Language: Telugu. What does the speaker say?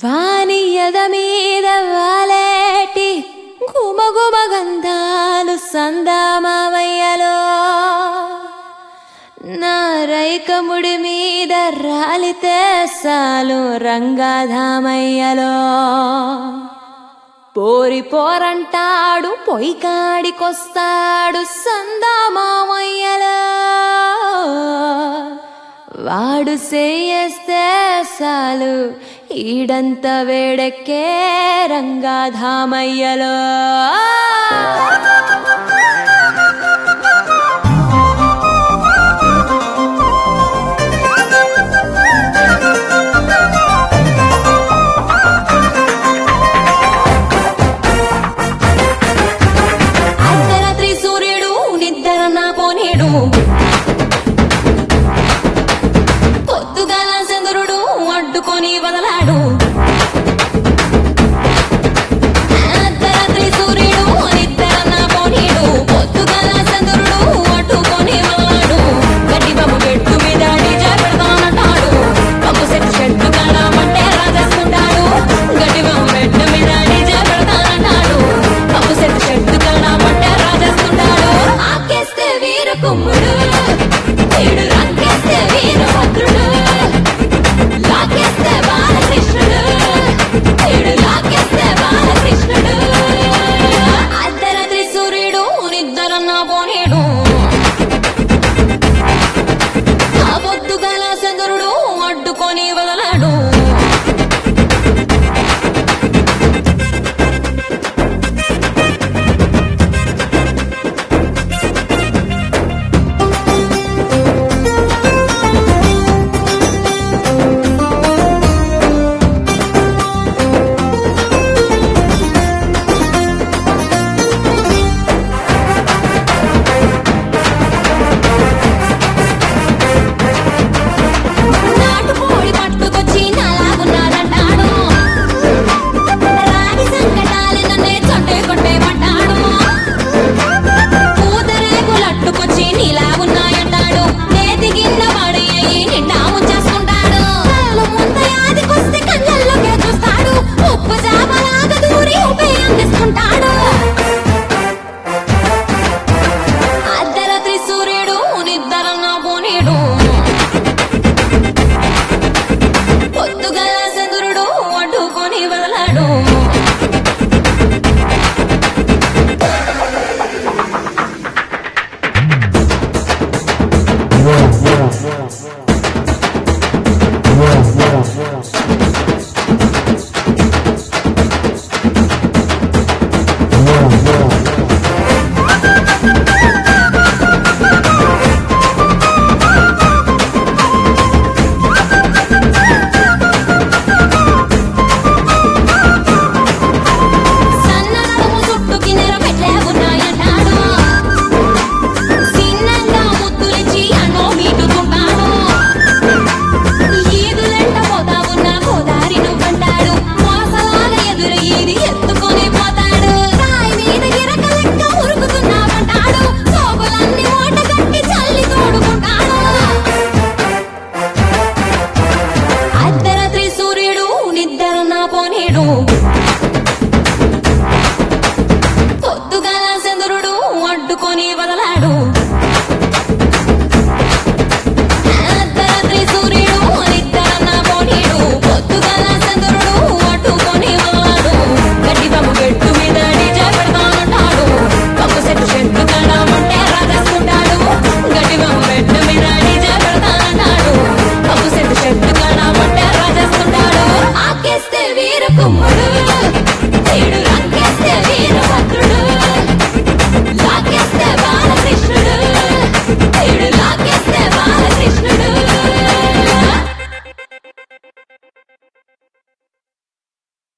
వానియద మీద వాలేటి గుమగుమ గంధాలు సందామావయ్యలో నా రైకముడి మీద రాలితే సాలు రంగాధామయ్యలో పోరి పోరంటాడు పొయ్యి కాడికొస్తాడు సందామామయ్యలో వాడు సేయేస్తే సాలు ఈడంత వేడెక్కే రంగాధామయ్యలో అర్ధరాత్రి సూర్యుడు నిద్ర నా పోనేడు పొద్దుగాల చంద్రుడు అడ్డుకొని వదలాడు అర్ధరాత్రి సూర్యుడు నిద్ర నా పోనీడు పొద్దుగాల చంద్రుడు అడ్డుకొని వదలాడు గడ్డి బాబు పెట్టు మీద డీజే పెడతానంటాడు బాబు సెట్ షెడ్డు కాడ మంటే రాజేసుకుంటాడు గడ్డి బాబు పెట్టు మీద డీజే పెడతానంటాడు బాబు సెట్ షెడ్డు కాడ మంటే రాజేసుకుంటాడు ఆకేస్తే వీర కుమ్ముడు వీడు రంగేస్తే వీరభద్రుడు లాగేస్తే బాలకృష్ణుడు వీడు లాగేస్తే బాలకృష్ణుడు అర్ధరాత్రి సూర్యుడు నిద్రన్న పోనీడు ఆ పొద్దుగల చంద్రుడు అడ్డుకొని వదలాడు నాటుకోడి పట్టుకొచ్చి నలాగున్నాడంటాడు రాగి సంకటాలు నన్నే చొట్టే కొట్టే పడ్డాడు పూతరేకులట్టుకొచ్చి నీలాగున్నాయంటాడు నేతి గిన్నె పడి అయ్యి నిండా ముంచేసుకుంటాడు కాలు ముంత యాదికొస్తే కళ్ళల్లోకే చూస్తాడు ఉప్పు చాపలాగా దూరి ఉపే అందిస్తుంటాడు అర్ధరాత్రి సూర్యుడు నిద్రన్న పోనీడు పొద్దుగల చంద్రుడు అడ్డుకొని వదలాడు సన్ననడుము చుట్టూ కిన్నెర మెట్లే ఉన్నాయంటాడు చిన్నంగా ముద్దులిచ్చి అన్నో మీటుకుంటాడు ఈదులెంట పోతా ఉన్న గోదారి నువ్వంటాడు మోసలాల ఎదురు ఈది ఎత్తుకొని పోతాడు రాయి మీద గిరక లెక్క ఉరుకుతున్నావంటాడు సోకులన్నీ మూట కట్టి చల్లి తోడుకుంటాడు అర్ధరాత్రి సూర్యుడు నిద్ర నా పోనీడు పొద్దుగాల చంద్రుడు అడ్డుకొని వదలాడు అర్ధరాత్రి సూర్యుడు నిద్ర నా పోనీడు పొద్దుగాల చంద్రుడు అడ్డుకొని వదలాడు గడ్డి బాబు గట్టు మీద డీజే పెడతానంటాడు పప్పు సెట్టు చెట్టు కాడ మంటే రాజేసుకుంటాడు గడ్డి బాబు గట్టు మీద డీజే పెడతానంటాడు పప్పు సెట్టు చెట్టు కాడ మంటే రాజేసుకుంటాడు ఆకేస్తే వీర కుమ్ముడు వీడు